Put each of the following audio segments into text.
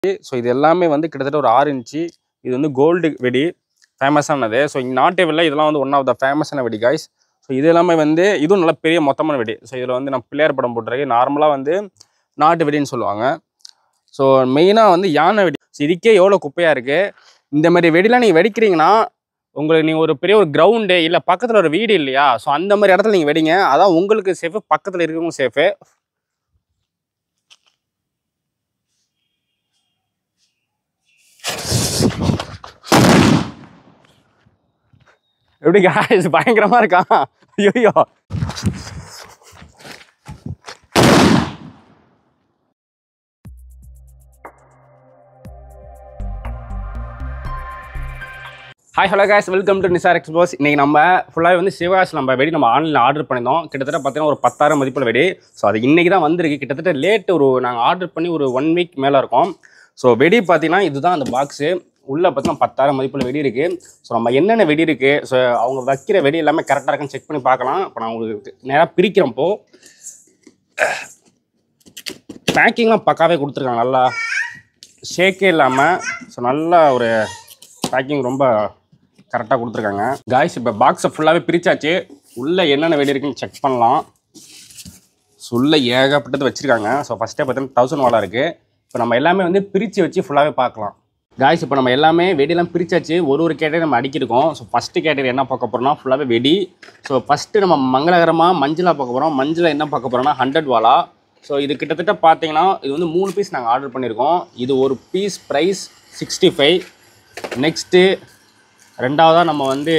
so இது எல்லாமே வந்து கிட்டத்தட்ட ஒரு ஆறு இன்ச்சு இது வந்து கோல்டு வெடி ஃபேமஸானது ஸோ இங்கே நாட்டு வெள்ளை இதெல்லாம் வந்து ஒன் ஆஃப் த ஃபேமஸான வெடி காய்ஸ் ஸோ இது எல்லாமே வந்து இதுவும் நல்ல பெரிய மொத்தமான வெடி ஸோ இதில் வந்து நான் பிள்ளையார் படம் போட்டிருக்கேன் நார்மலாக வந்து நாட்டு வெடின்னு சொல்லுவாங்க ஸோ மெயினாக வந்து யானை வெடி ஸோ இதுக்கே எவ்வளோ குப்பையாக இருக்குது இந்த மாதிரி வெடிலாம் நீங்கள் வெடிக்கிறீங்கன்னா உங்களுக்கு நீங்கள் ஒரு பெரிய ஒரு கிரவுண்டு இல்லை பக்கத்தில் ஒரு வீடு இல்லையா ஸோ அந்த மாதிரி இடத்துல நீங்கள் வெடிங்க அதான் உங்களுக்கு சேஃபு பக்கத்தில் இருக்கவங்க சேஃபு எப்படி guys பயங்கரமா இருக்கான் ஐயோ hi hello guys welcome to Nisar expose இன்னைக்கு நம்ம ஃபுல்லாக வந்து சிவகாஸ் நம்ம வெடி நம்ம ஆன்லைனில் ஆர்டர் பண்ணியிருந்தோம் கிட்டத்தட்ட பார்த்தீங்கன்னா ஒரு பத்தாயிரம் மதிப்புள்ள வெடி ஸோ அது இன்னைக்கு தான் வந்திருக்கு கிட்டத்தட்ட லேட் ஒரு நாங்கள் ஆர்டர் பண்ணி ஒரு ஒன் வீக் மேலே இருக்கும் ஸோ வெடி பார்த்தீங்கன்னா இதுதான் அந்த பாக்ஸு உள்ளே பார்த்தீங்கன்னா பத்தாயிரம் மதிப்புள்ள வெடி இருக்குது ஸோ நம்ம என்னென்ன வெடி இருக்குது ஸோ அவங்க வைக்கிற வெடி எல்லாமே கரெக்டாக இருக்குன்னு செக் பண்ணி பார்க்கலாம் இப்போ நான் உங்களுக்கு நேராக பிரிக்கிறப்போ பேக்கிங்லாம் பக்காவே கொடுத்துருக்காங்க நல்லா ஷேக்கே இல்லாமல் ஸோ நல்ல ஒரு பேக்கிங் ரொம்ப கரெக்டாக கொடுத்துருக்காங்க காய்ஸ் இப்போ பாக்ஸை ஃபுல்லாகவே பிரிச்சாச்சு உள்ளே என்னென்ன வெடி இருக்குன்னு செக் பண்ணலாம் ஸோ உள்ளே ஏகப்பட்டது வச்சுருக்காங்க ஸோ ஃபஸ்ட்டே பார்த்தீங்கன்னா தௌசண்ட் வாலா இருக்குது இப்போ நம்ம எல்லாமே வந்து பிரித்து வச்சு ஃபுல்லாகவே பார்க்கலாம் காய்ஸ் இப்போ நம்ம எல்லாமே வெடியெல்லாம் பிரிச்சாச்சு ஒரு ஒரு கேட்டரி நம்ம அடிக்கிருக்கோம் ஸோ ஃபஸ்ட்டு கேட்டரி என்ன பார்க்க போகிறோம்னா ஃபுல்லாகவே வெடி ஸோ ஃபஸ்ட்டு நம்ம மங்களகரமாக மஞ்சளாக பார்க்க போகிறோம் மஞ்சள் என்ன பார்க்க போகிறோம்னா ஹண்ட்ரட் வாலா ஸோ இது கிட்டத்தட்ட பார்த்தீங்கன்னா இது வந்து மூணு பீஸ் நாங்கள் ஆர்டர் பண்ணியிருக்கோம் இது ஒரு piece price sixty five next ரெண்டாவதாக நம்ம வந்து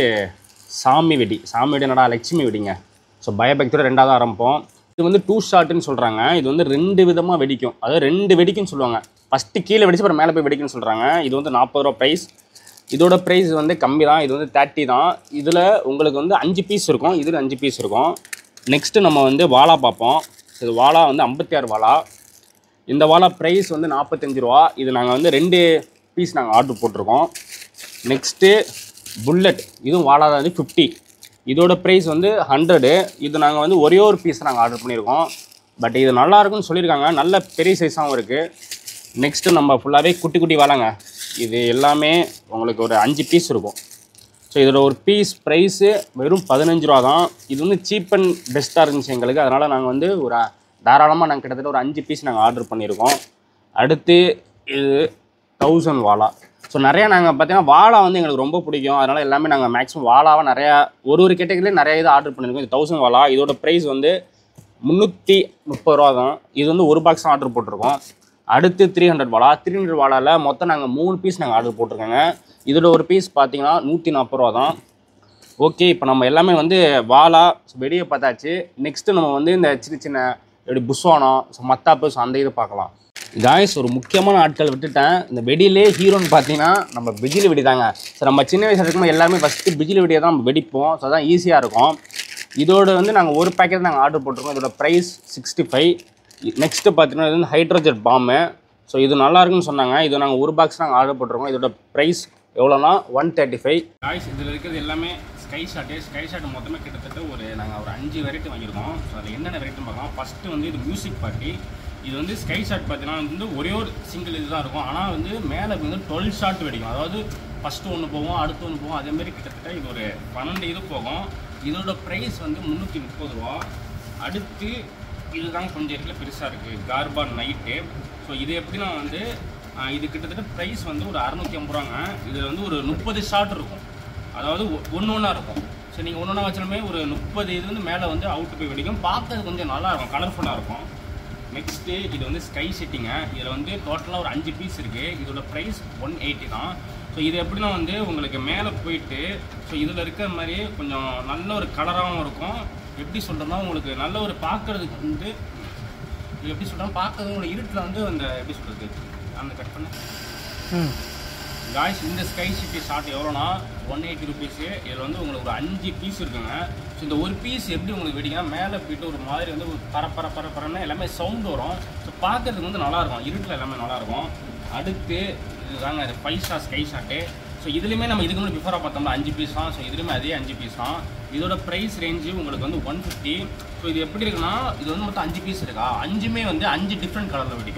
சாமி வெடி சாமி வெடி என்னடா லட்சுமி வெடிங்க ஸோ பயபக்தியோட ரெண்டாவது ஆரம்பிப்போம் இது வந்து டூ ஷாட்டுன்னு சொல்கிறாங்க இது வந்து ரெண்டு விதமாக வெடிக்கும் அதாவது ரெண்டு வெடிக்குன்னு சொல்லுவாங்க ஃபஸ்ட்டு கீழே வெடிச்சு அப்புறம் மேலே போய் வெடிக்குன்னு சொல்கிறாங்க இது வந்து நாற்பது ரூபா ப்ரைஸ் இதோட ப்ரைஸ் வந்து கம்மி தான் இது வந்து தேர்ட்டி தான் இதில் உங்களுக்கு வந்து அஞ்சு பீஸ் இருக்கும் இதில் அஞ்சு பீஸ் இருக்கும் நெக்ஸ்ட்டு நம்ம வந்து வாழா பார்ப்போம் இது வாழா வந்து ஐம்பத்தி ஆறு வாழா இந்த வாழா ப்ரைஸ் வந்து நாற்பத்தஞ்சு ரூபா இது நாங்கள் வந்து ரெண்டு பீஸ் நாங்கள் ஆர்டர் போட்டிருக்கோம் நெக்ஸ்ட்டு புல்லட் இதுவும் வாழா தான் வந்து ஃபிஃப்டி இதோட ப்ரைஸ் வந்து ஹண்ட்ரடு இது நாங்கள் வந்து ஒரே ஒரு பீஸ் நாங்கள் ஆர்டர் பண்ணியிருக்கோம் பட் இது நல்லா இருக்குன்னு சொல்லியிருக்காங்க நல்ல பெரிய சைஸாகவும் இருக்குது நெக்ஸ்ட்டு நம்ம ஃபுல்லாகவே குட்டி குட்டி வாழாங்க இது எல்லாமே உங்களுக்கு ஒரு அஞ்சு பீஸ் இருக்கும் ஸோ இதோட ஒரு பீஸ் ப்ரைஸு வெறும் பதினஞ்சு ரூபா தான் இது வந்து சீப் அண்ட் பெஸ்ட்டாக இருந்துச்சு எங்களுக்கு அதனால் நாங்கள் வந்து ஒரு தாராளமாக நாங்கள் கிட்டத்தட்ட ஒரு அஞ்சு பீஸ் நாங்கள் ஆர்டர் பண்ணியிருக்கோம் அடுத்து இது தௌசண்ட் வாழா ஸோ நிறையா நாங்கள் பார்த்தீங்கன்னா வாழா வந்து எங்களுக்கு ரொம்ப பிடிக்கும் அதனால் எல்லாமே நாங்கள் மேக்ஸிமம் வாழாவை நிறையா ஒரு ஒரு கேட்டகரியிலே நிறைய இது ஆர்டர் பண்ணியிருக்கோம் இது தௌசண்ட் வாழா இதோட ப்ரைஸ் வந்து முந்நூற்றி முப்பது ரூபா தான் இது வந்து ஒரு பாக்ஸ் ஆர்டர் போட்டிருக்கோம் அடுத்து த்ரீ ஹண்ட்ரட் வாலா த்ரீ ஹண்ட்ரட் வாலாவில் மொத்தம் நாங்கள் மூணு பீஸ் நாங்கள் ஆர்டர் போட்டிருக்கோங்க இதோட ஒரு பீஸ் பார்த்தீங்கன்னா நூற்றி நாற்பது ரூபா தான் ஓகே இப்போ நம்ம எல்லாமே வந்து வாலா வெடியை பார்த்தாச்சு நெக்ஸ்ட்டு நம்ம வந்து இந்த சின்ன சின்ன எப்படி புஸ்வானம் ஸோ மத்தாப்பு ஸோ அந்த இதை பார்க்கலாம் காய்ஸ் ஒரு முக்கியமான ஆட்கள் விட்டுட்டேன் இந்த வெடியிலே ஹீரோன்னு பார்த்தீங்கன்னா நம்ம பிஜிலி வெடி தாங்க ஸோ நம்ம சின்ன வயசுல இருக்கும்போது எல்லாருமே ஃபஸ்ட்டு பிஜிலி வெடியை தான் நம்ம வெடிப்போம் ஸோ அதான் ஈஸியாக இருக்கும் இதோட வந்து நாங்கள் ஒரு பேக்கெட் நாங்கள் ஆர்டர் போட்டிருக்கோம் இதோட ப்ரைஸ் சிக்ஸ்டி ஃபைவ் நெக்ஸ்ட்டு பார்த்தீங்கன்னா இது வந்து ஹைட்ரோஜெட் பாம்பு ஸோ இது நல்லா இருக்குன்னு சொன்னாங்க இது நாங்கள் ஒரு பாக்ஸ் நாங்கள் ஆர்டர் போட்டிருக்கோம் இதோட ப்ரைஸ் எவ்வளோனா ஒன் தேர்ட்டி ஃபைவ் காய்ஸ் இதில் இருக்கிறது எல்லாமே ஸ்கை ஷாட்டு ஸ்கை ஷாட் மொத்தமே கிட்டத்தட்ட ஒரு நாங்கள் ஒரு அஞ்சு வெரைட்டி வாங்கியிருக்கோம் ஸோ அதில் என்னென்ன வெரைட்டி பார்க்கலாம் ஃபஸ்ட்டு வந்து இது மியூசிக் பார்ட்டி இது வந்து ஸ்கை ஷாட் பார்த்தீங்கன்னா வந்து ஒரே ஒரு சிங்கிள் இதுதான் இருக்கும் ஆனால் வந்து மேலே வந்து டுவெல் ஷாட் வெடிக்கும் அதாவது ஃபஸ்ட்டு ஒன்று போகும் அடுத்து ஒன்று போகும் அதேமாரி கிட்டத்தட்ட இது ஒரு பன்னெண்டு இது போகும் இதோட ப்ரைஸ் வந்து முந்நூற்றி முப்பது ரூபா அடுத்து இதுதான் கொஞ்சம் இடத்துல பெருசாக இருக்குது கார்பான் நைட்டு ஸோ இது எப்படின்னா வந்து ஆஹ், இது கிட்டத்தட்ட ப்ரைஸ் வந்து ஒரு அறநூற்றி ஐம்பது ரூபாங்க இதில் வந்து ஒரு முப்பது ஷாட் இருக்கும் அதாவது ஒன்று ஒன்றா இருக்கும் ஸோ நீங்கள் ஒன்று ஒன்றா வச்சாலுமே ஒரு முப்பது இது வந்து மேலே வந்து அவுட்டு போய் வெடிக்கும் பார்க்கறது கொஞ்சம் நல்லா இருக்கும் கலர்ஃபுல்லாக இருக்கும் நெக்ஸ்ட்டு இது வந்து ஸ்கை செட்டிங்க இதில் வந்து டோட்டலாக ஒரு அஞ்சு பீஸ் இருக்குது இதோட ப்ரைஸ் ஒன் எயிட்டி தான் ஸோ இது எப்படின்னா வந்து உங்களுக்கு மேலே போயிட்டு ஸோ இதில் இருக்கிற மாதிரியே கொஞ்சம் நல்ல ஒரு கலராகவும் இருக்கும் எப்படி சொல்கிறோம்னா உங்களுக்கு நல்ல ஒரு பார்க்கறதுக்கு வந்து இது எப்படி சொல்கிறோம் பார்க்கறது உங்களுக்கு இருட்டில் வந்து அந்த எப்படி சொல்கிறது அந்த கட் பண்ண காய்ஸ் இந்த ஸ்கை சிட்டி ஷார்ட் எவ்வளோனா ஒன் எயிட்டி ருபீஸு இதில் வந்து உங்களுக்கு ஒரு அஞ்சு பீஸ் இருக்குங்க ஸோ இந்த ஒரு பீஸ் எப்படி உங்களுக்கு வெடிங்கன்னா மேலே போயிட்டு ஒரு மாதிரி வந்து ஒரு பர பர பர பரன்னு எல்லாமே சவுண்ட் வரும் ஸோ பார்க்கறதுக்கு வந்து நல்லாயிருக்கும் இருட்டில் எல்லாமே நல்லாயிருக்கும் அடுத்து இதுதாங்க இது five star sky shot so இதுலேயுமே நம்ம இதுக்கு முன்னாடி பிஃபோராக பார்த்தோம்னா அஞ்சு பீஸ் தான் ஸோ இதுலேயுமே அதே அஞ்சு பீஸ் தான் இதோட ப்ரைஸ் ரேஞ்சு உங்களுக்கு வந்து ஒன் ஃபிஃப்டி ஸோ இது எப்படி இருக்குன்னா இது வந்து மொத்தம் அஞ்சு பீஸ் இருக்கா அஞ்சுமே வந்து அஞ்சு டிஃப்ரெண்ட் கலரில் வெடிக்கும்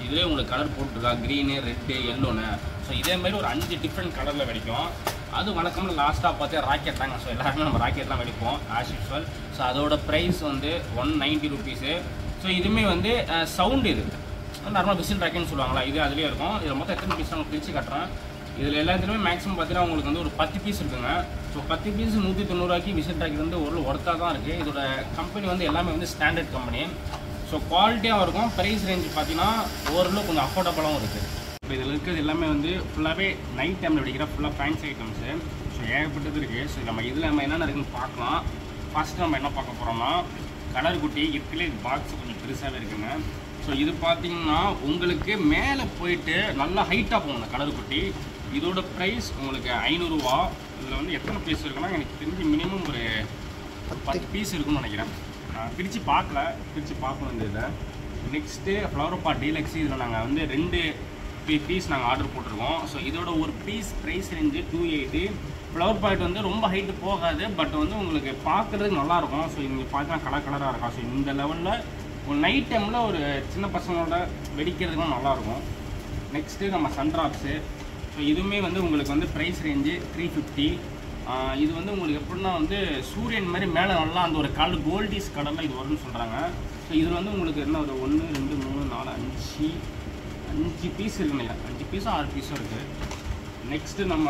இதுலேயே உங்களுக்கு கலர் போட்டிருக்கா க்ரீனு ரெட்டு எல்லோன்னு ஸோ இதே மாதிரி ஒரு அஞ்சு டிஃப்ரெண்ட் கலரில் வெடிக்கும் அது வழக்கமாக லாஸ்ட்டாக பார்த்தா ராக்கெட் தாங்க ஸோ எல்லாருமே நம்ம ராக்கெட் தான் வெடிப்போம் ஆஸ் யூஸ்வல் ஸோ அதோட ப்ரைஸ் வந்து ஒன் நைன்ட்டி ருபீஸு ஸோ இதுவுமே வந்து சவுண்டு இது நார்மலாக விசில் ராக்கெட்னு சொல்லுவாங்களா இது அதுலேயே இருக்கும் இதில் மொத்தம் எத்தனை பீஸ் நான் பிரித்து காட்டுறேன் இதில் எல்லாத்துலேயுமே மேக்ஸிமம் பார்த்தீங்கன்னா உங்களுக்கு வந்து ஒரு பத்து பீஸ் இருக்குங்க ஸோ பத்து பீஸ் நூற்றி தொண்ணூறுவாய்க்கு விசில் ராக்கெட் வந்து ஒரு ஒர்த்தாக தான் இருக்குது இதோட கம்பெனி வந்து எல்லாமே வந்து ஸ்டாண்டர்ட் கம்பெனி ஸோ குவாலிட்டியாகவும் இருக்கும் ப்ரைஸ் ரேஞ்ச் பார்த்தீங்கன்னா ஓரளவு கொஞ்சம் அஃபோர்டபுளாகவும் இருக்குது இப்போ இதில் இருக்கிறது எல்லாமே வந்து ஃபுல்லாகவே நைட் டைமில் வெடிக்கிற ஃபுல்லாக ஃபேன்சி ஐட்டம்ஸு ஸோ ஏகப்பட்டது இருக்குது ஸோ நம்ம இதில் நம்ம என்னென்ன இருக்குன்னு பார்க்கலாம் ஃபஸ்ட்டு நம்ம என்ன பார்க்க போகிறோம்னா கலர் குட்டி இதுக்குள்ளே பாக்ஸ் கொஞ்சம் பெருசாகவே இருக்குங்க ஸோ இது பார்த்தீங்கன்னா உங்களுக்கு மேலே போயிட்டு நல்லா ஹைட்டாக போகும் அந்த கலர் குட்டி இதோட ப்ரைஸ் உங்களுக்கு ஐநூறுரூவா இதில் வந்து எத்தனை பீஸ் இருக்குன்னா எனக்கு தெரிஞ்சு மினிமம் ஒரு பத்து பீஸ் இருக்கும்னு நினைக்கிறேன் நான் பிரித்து பார்க்கல பிரித்து பார்க்கணும் இந்த இதை நெக்ஸ்ட்டு ஃப்ளவர் பாட் டீலக்ஸ் இதில் நாங்கள் வந்து ரெண்டு பீஸ் நாங்கள் ஆர்டர் போட்டிருக்கோம் ஸோ இதோட ஒரு piece price range two eighty flower pot வந்து ரொம்ப ஹைட்டு போகாது பட் வந்து உங்களுக்கு பார்க்குறதுக்கு நல்லாயிருக்கும் ஸோ இங்கே பார்த்தா கலர் கலராக இருக்கும் ஸோ இந்த லெவலில் ஒரு நைட் டைமில் ஒரு சின்ன பசங்களோட வெடிக்கிறதுக்கும் நல்லாயிருக்கும் நெக்ஸ்ட்டு நம்ம சன்ட்ராப்ஸு ஸோ இதுவுமே வந்து உங்களுக்கு வந்து ப்ரைஸ் ரேஞ்சு த்ரீ ஃபிஃப்டி இது வந்து உங்களுக்கு எப்படின்னா வந்து சூரியன் மாதிரி மேலே நல்லா அந்த ஒரு கலர் கோல்டிஸ் கலரில் இது வரும்னு சொல்கிறாங்க ஸோ இதில் வந்து உங்களுக்கு என்ன ஒரு ஒன்று ரெண்டு மூணு நாலு அஞ்சு அஞ்சு பீஸ் இருக்குங்க அஞ்சு பீஸும் ஆறு பீஸும் இருக்குது நெக்ஸ்ட்டு நம்ம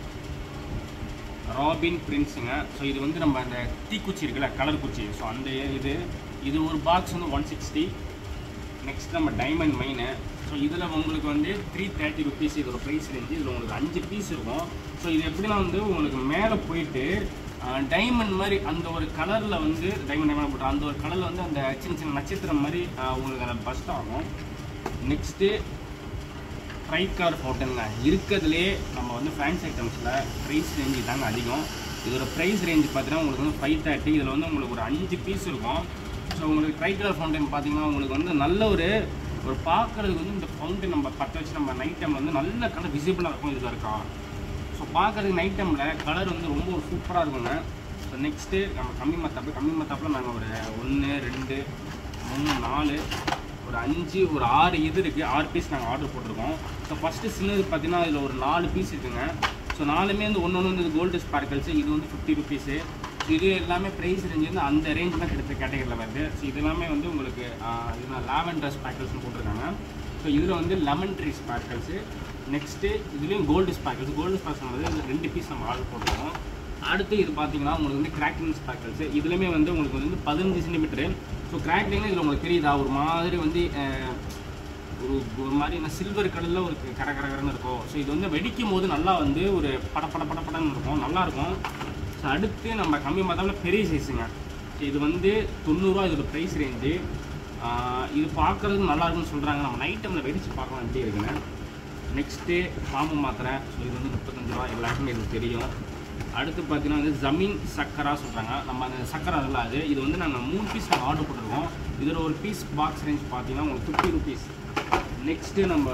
ராபின் பிரின்ஸுங்க ஸோ இது வந்து நம்ம அந்த தீக்குச்சி இருக்குல்ல கலர் குச்சி ஸோ அந்த இது இது ஒரு பாக்ஸ் வந்து ஒன் சிக்ஸ்டி நெக்ஸ்ட் நம்ம டைமண்ட் மைனு ஸோ இதில் உங்களுக்கு வந்து த்ரீ தேர்ட்டி ருபீஸ் இதோட ப்ரைஸ் ரேஞ்சு இதில் உங்களுக்கு அஞ்சு பீஸ் இருக்கும் ஸோ இது எப்படின்னா வந்து உங்களுக்கு மேலே போயிட்டு டைமண்ட் மாதிரி அந்த ஒரு கலரில் வந்து டைமண்ட் டைமண்ட் போட்டு அந்த ஒரு கலரில் வந்து அந்த சின்ன சின்ன நட்சத்திரம் மாதிரி ஆஹ், உங்களுக்கு அந்த பஸ்ட் ஆகும் நெக்ஸ்ட்டு ப்ரைட் கார் ஃபவுண்டனுங்க இருக்கிறதுலே நம்ம வந்து ஃபேன்ஸ் ஐட்டம்ஸில் ப்ரைஸ் ரேஞ்சு தாங்க அதிகம் இதோட ப்ரைஸ் ரேஞ்ச் பார்த்தீங்கன்னா உங்களுக்கு வந்து ஃபைவ் தேர்ட்டி இதில் வந்து உங்களுக்கு ஒரு அஞ்சு பீஸ் இருக்கும் ஸோ உங்களுக்கு ப்ரைட் கலர் ஃபவுண்டன் பார்த்தீங்கன்னா உங்களுக்கு வந்து நல்ல ஒரு ஒரு பார்க்குறதுக்கு வந்து இந்த ஃபவுண்டன் நம்ம பற்ற வச்சு நம்ம நைட் டைமில் வந்து நல்ல கலர் விசிபிளாக இருக்கும் இதில் இருக்கா ஸோ பார்க்குறதுக்கு நைட் டைமில் கலர் வந்து ரொம்ப ஒரு சூப்பராக இருக்குங்க ஸோ நெக்ஸ்ட்டு நம்ம கம்மி மத்தாப்பு கம்மி மத்தாப்பில் நாங்கள் ஒரு ஒன்று ரெண்டு மூணு நாலு ஒரு அஞ்சு ஒரு ஆறு இது இருக்குது ஆறு பீஸ் நாங்கள் ஆர்டர் போட்டிருக்கோம் ஸோ ஃபஸ்ட்டு சின்னது பார்த்தீங்கன்னா இதில் ஒரு நாலு பீஸ் இருக்குங்க ஸோ நாலுமே வந்து ஒன்று ஒன்று வந்து கோல்டு ஸ்பார்க்கல்ஸ் இது வந்து ஃபிஃப்டி ருபீஸு இது எல்லாமே ப்ரைஸ் ரேஞ்ச் வந்து அந்த ரேஞ்ச் தான் கிடைத்த கேட்டகரியில் வருது ஸோ இது எல்லாமே வந்து உங்களுக்கு ஆஹ், இது லாவெண்டர் ஸ்பார்க்கல்ஸ்னு போட்டிருக்காங்க ஸோ இதில் வந்து லெமன் ட்ரீ ஸ்பார்க்கல்ஸு நெக்ஸ்ட்டு இதுலேயும் கோல்டு ஸ்பார்க்கல்ஸ் கோல்டு ஸ்பார்க்கல்ஸ் வந்து இந்த ரெண்டு பீஸ் நம்ம ஆர்டர் போட்டிருக்கோம் அடுத்து இது பார்த்தீங்கன்னா உங்களுக்கு வந்து கிராக்லிங் ஸ்பார்க்கல்ஸ் இதுலையுமே வந்து உங்களுக்கு வந்து பதினஞ்சு சென்டிமீட்டரு ஸோ கிராக்லிங் இதில் உங்களுக்கு தெரியுதா ஒரு மாதிரி வந்து அஹ், ஒரு ஒரு மாதிரி என்ன சில்வர் கலரில் ஒரு கர கர கரன்னு இருக்கும் ஸோ இது வந்து வெடிக்கும் போது நல்லா வந்து ஒரு பட பட பட படன்னு இருக்கும் நல்லா இருக்கும் ஸோ அடுத்து நம்ம கம்மி மதம்ல பெரிய சைஸுங்க ஸோ இது வந்து தொண்ணூறுரூவா இதோட ப்ரைஸ் ரேஞ்சு இது பார்க்குறதுக்கு நல்லா இருக்குன்னு சொல்கிறாங்க நம்ம நைட் டைமில் வெடிச்சு பார்க்கலாம் எப்படி இருக்குன்னு நெக்ஸ்ட்டு பாம்பு மாத்திரை ஸோ இது வந்து முப்பத்தஞ்சு ரூபா எல்லாருக்குமே இது தெரியும் அடுத்து பார்த்தீங்கன்னா வந்து ஜமீன் சக்கரா சொல்கிறாங்க நம்ம அந்த சக்கரை அதில் அது இது வந்து நாங்கள் மூணு பீஸ் நாங்கள் ஆர்டர் போட்டிருக்கோம் இதில் ஒரு பீஸ் பாக்ஸ் ரேஞ்ச் பார்த்தீங்கன்னா உங்களுக்கு ஃபிஃப்டி ருபீஸ் நெக்ஸ்ட்டு நம்ம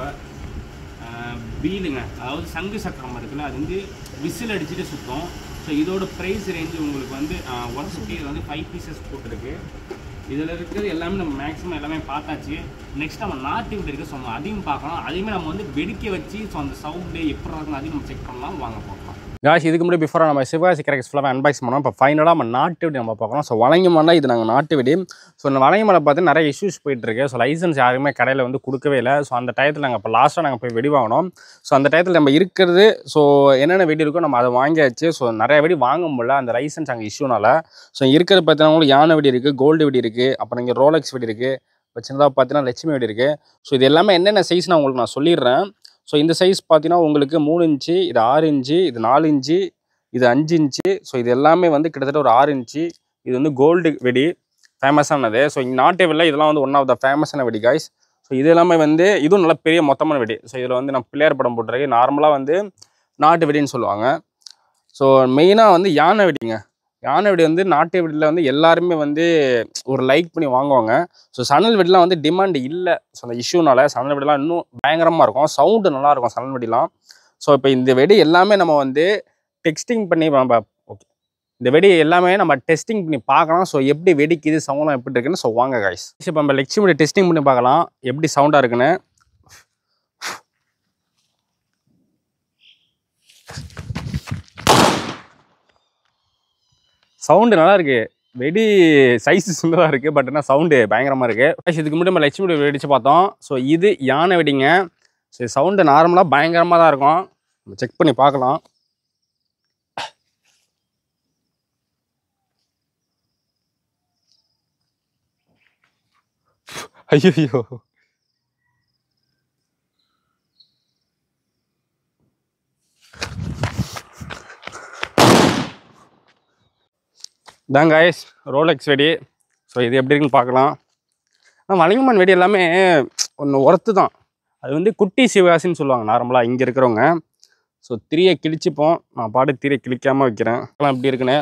பீலுங்க அதாவது சங்கு சக்கரம் இருக்குல்ல அது வந்து விசில் அடிச்சுட்டு சுத்தம் ஸோ இதோட ப்ரைஸ் ரேஞ்சு உங்களுக்கு வந்து ஒன் ஃபிஃப்டி இது வந்து ஃபைவ் பீசஸ் போட்டிருக்கு இதில் இருக்கிறது எல்லாமே நம்ம மேக்ஸிமம் எல்லாமே பார்த்தாச்சு நெக்ஸ்ட் நம்ம நாட்டு வீடு இருக்குது ஸோ நம்ம அதையும் பார்க்கலாம் அதையுமே நம்ம வந்து வெடிக்க வச்சு ஸோ அந்த சவுண்டு எப்படி இருக்கும் அதையும் நம்ம செக் பண்ணலாம் வாங்க பார்க்கலாம் காஷ் இதுக்கு முன்னாடி பிஃபோராக நம்ம சிவகாசி கிராக்கர்ஸ் ஃபுல்லாக அன்பாக்ஸ் பண்ணோம் இப்போ ஃபைனலாக நம்ம நாட்டு வெடி நம்ம பார்க்குறோம் ஸோ வழங்கமலை இது நாங்கள் நாட்டு வெடி ஸோ இந்த வழங்கமலை பார்த்து நிறைய இஷ்யூஸ் போயிட்டுருக்கு ஸோ லைசன்ஸ் யாருமே கடையில் வந்து கொடுக்கவே இல்லை ஸோ அந்த டயத்தில் நாங்கள் இப்போ லாஸ்ட்டாக நாங்கள் போய் வெடி வாங்கினோம் ஸோ அந்த டயத்தில் நம்ம இருக்கிறது ஸோ என்னென்ன வெடி இருக்கோ நம்ம அதை வாங்கியாச்சு ஸோ நிறைய வெடி வாங்க முடியல அந்த லைசன்ஸ் அங்கே இஷ்யூனால ஸோ இருக்கிறது பார்த்தீங்கன்னா உங்களுக்கு யானை வெடி இருக்குது கோல்டு வெடி இருக்குது அப்புறம் இங்கே ரோலக்ஸ் வெடி இருக்குது இப்போ சின்னதாக பார்த்தீங்கன்னா லட்சுமி வெடி இருக்குது ஸோ இது எல்லாமே என்னென்ன சைஸ் நான் உங்களுக்கு நான் சொல்லிடுறேன் ஸோ இந்த சைஸ் பார்த்தீங்கன்னா உங்களுக்கு மூணு இன்ச்சு இது ஆறு இன்ச்சு இது நாலு இன்ச்சு இது அஞ்சு இன்ச்சு ஸோ இது எல்லாமே வந்து கிட்டத்தட்ட ஒரு ஆறு இன்ச்சு இது வந்து கோல்டு வெடி ஃபேமஸானது ஸோ இங்கே நாட்டு வெள்ள இதெல்லாம் வந்து ஒன் ஆஃப் த ஃபேமஸான வெடி காய்ஸ் ஸோ இது எல்லாமே வந்து இதுவும் நல்ல பெரிய மொத்தமான வெடி ஸோ இதில் வந்து நான் பிள்ளையார் படம் போட்டிருக்கேன் நார்மலாக வந்து நாட்டு வெடின்னு சொல்லுவாங்க ஸோ மெயினாக வந்து யானை வெடிங்க யானை வெடி வந்து நாட்டு வெடியில் வந்து எல்லாருமே வந்து ஒரு லைக் பண்ணி வாங்குவாங்க ஸோ சணல் வெடிலாம் வந்து டிமாண்ட் இல்லை ஸோ அந்த இஷ்யூனால சணல் வெடிலாம் இன்னும் பயங்கரமாக இருக்கும் சவுண்டு நல்லா இருக்கும் சணல் வெடிலாம் ஸோ இப்போ இந்த வெடி எல்லாமே நம்ம வந்து டெக்ஸ்டிங் பண்ணி ஓகே இந்த வெடி எல்லாமே நம்ம டெஸ்டிங் பண்ணி பார்க்கலாம் ஸோ எப்படி வெடிக்குது சவுண்ட்லாம் எப்படி இருக்குன்னு ஸோ வாங்க காய்ஸ் இப்போ நம்ம லட்சுமி டெஸ்டிங் பண்ணி பார்க்கலாம் எப்படி சவுண்டாக இருக்குன்னு சவுண்டு நல்லா இருக்கு வெடி சைஸ் சின்னதாக இருக்குது பட் என்ன சவுண்டு பயங்கரமாக இருக்குது இதுக்கு முன்னாடி நம்ம லட்சுமி வெடி வெடிச்சு பார்த்தோம் ஸோ இது யானை வெடிங்க ஸோ சவுண்டு நார்மலாக பயங்கரமாக தான் இருக்கும் செக் பண்ணி பார்க்கலாம் ஐயோ இதான் guys ரோலெக்ஸ் வெடி ஸோ இது எப்படி இருக்குன்னு பார்க்கலாம் ஆனால் வலிங்கம்மன் வெடி எல்லாமே ஒன்று ஒர்த்து தான் அது வந்து குட்டி சிவகாசின்னு சொல்லுவாங்க நார்மலாக இங்கே இருக்கிறவங்க ஸோ திரியை கிழிச்சுப்போம் நான் பாட்டு திரியை கிழிக்காமல் வைக்கிறேன் எல்லாம் எப்படி இருக்குன்னு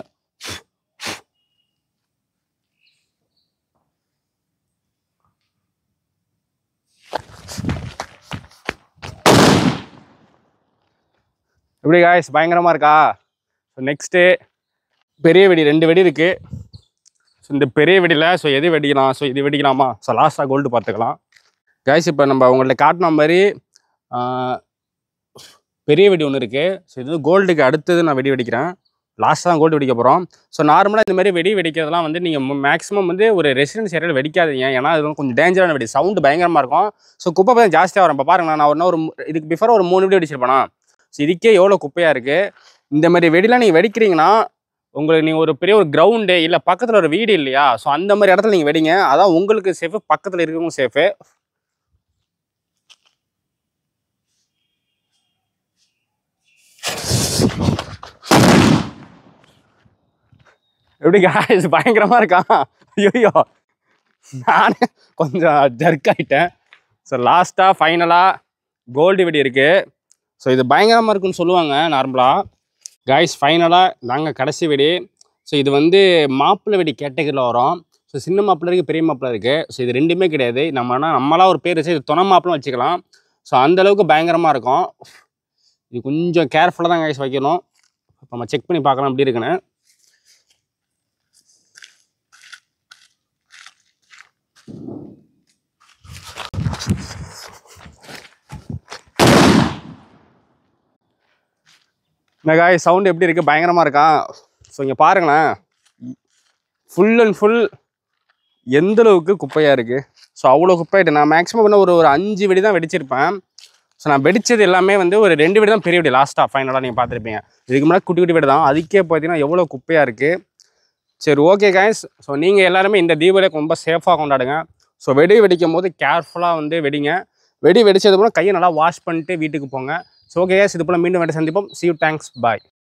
எப்படி காய்ஸ் பயங்கரமாக இருக்கா ஸோ நெக்ஸ்ட்டு பெரிய வெடி ரெண்டு வெடி இருக்குது ஸோ இந்த பெரிய வெடியில் ஸோ எது வெடிக்கலாம் ஸோ இது வெடிக்கலாமா ஸோ லாஸ்ட்டாக கோல்டு பார்த்துக்கலாம் காய்ஸ் இப்போ நம்ம உங்கள்ட்ட காட்டின மாதிரி ஆஹ், பெரிய வெடி ஒன்று இருக்குது ஸோ இது வந்து கோல்டுக்கு அடுத்தது நான் வெடி வெடிக்கிறேன் லாஸ்ட்டாக தான் கோல்டு வெடிக்க போகிறோம் ஸோ நார்மலாக இந்த மாதிரி வெடி வெடிக்கிறதுலாம் வந்து நீங்கள் மேக்ஸிமம் வந்து ஒரு ரெசிடென்ஸ் ஏரியாவில் வெடிக்காதீங்க ஏன்னா அது வந்து கொஞ்சம் டேஞ்சரான வெடி சவுண்டு பயங்கரமாக இருக்கும் ஸோ குப்பை பதம் ஜாஸ்தியாக வரும் இப்போ பாருங்க நான் ஒரு ஒரு மூ- இதுக்கு பிஃபோர் ஒரு மூணு வெடி வெடிச்சிருப்பேனா ஸோ இதுக்கே எவ்வளோ குப்பையாக இருக்குது இந்த மாதிரி வெடிலாம் நீங்கள் வெடிக்கிறீங்கன்னா உங்களுக்கு நீங்கள் ஒரு பெரிய ஒரு கிரவுண்டு இல்லை பக்கத்தில் ஒரு வீடு இல்லையா ஸோ அந்த மாதிரி இடத்துல நீங்கள் வெடிங்க அதான் உங்களுக்கு சேஃபு பக்கத்தில் இருக்கவங்க சேஃபு எப்படி guys பயங்கரமா இருக்கான் ஐயோ நானே கொஞ்சம் ஜர்க் ஆயிட்டேன் ஸோ லாஸ்ட்டாக ஃபைனலாக கோல்டு வெடி இருக்குது ஸோ இது பயங்கரமாக இருக்குன்னு சொல்லுவாங்க நார்மலாக காய்ஸ் ஃபைனலாக நாங்கள் கடைசி வெடி ஸோ இது வந்து மாப்பிள்ளை வெடி கேட்டகரியில் வரும் ஸோ சின்ன மாப்பிள்ளை இருக்குது பெரிய மாப்பிள்ளை இருக்குது ஸோ இது ரெண்டுமே கிடையாது நம்மனா நம்மளா ஒரு பேர் வச்சு இது துணை மாப்பிளும் வச்சுக்கலாம் ஸோ அந்தளவுக்கு பயங்கரமாக இருக்கும் இது கொஞ்சம் கேர்ஃபுல்லாக தான் காய்ஸ் வைக்கணும் இப்போ நம்ம செக் பண்ணி பார்க்கலாம் எப்படி இருக்குன்னு இந்த காய் சவுண்ட் எப்படி இருக்குது பயங்கரமாக இருக்கா ஸோ இங்கே பாருங்களேன் ஃபுல் அண்ட் ஃபுல் எந்த அளவுக்கு குப்பையாக இருக்குது ஸோ அவ்வளோ குப்பையாயிட்டு நான் மேக்ஸிமம் பண்ண ஒரு ஒரு அஞ்சு வெடி தான் வெடிச்சிருப்பேன் ஸோ நான் வெடிச்சது எல்லாமே வந்து ஒரு ரெண்டு வெடி தான் பெரிய வெடி லாஸ்ட்டாக ஃபைனலாக நீங்கள் பார்த்துருப்பீங்க இதுக்கு முன்னாடி குட்டி குட்டி வெடி தான் அதுக்கே பார்த்தீங்கன்னா எவ்வளோ குப்பையாக இருக்குது சரி ஓகே கைஸ் ஸோ நீங்கள் எல்லாருமே இந்த தீபாவளியை ரொம்ப சேஃபாக கொண்டாடுங்க ஸோ வெடி வெடிக்கும் போது கேர்ஃபுல்லாக வந்து வெடிங்க வெடி வெடிச்சது போல கையை நல்லா வாஷ் பண்ணிட்டு வீட்டுக்கு போங்க ஸோ ஓகே இது போல் மீண்டும் வேண்ட சந்திப்போம் see you தேங்க்ஸ் பாய்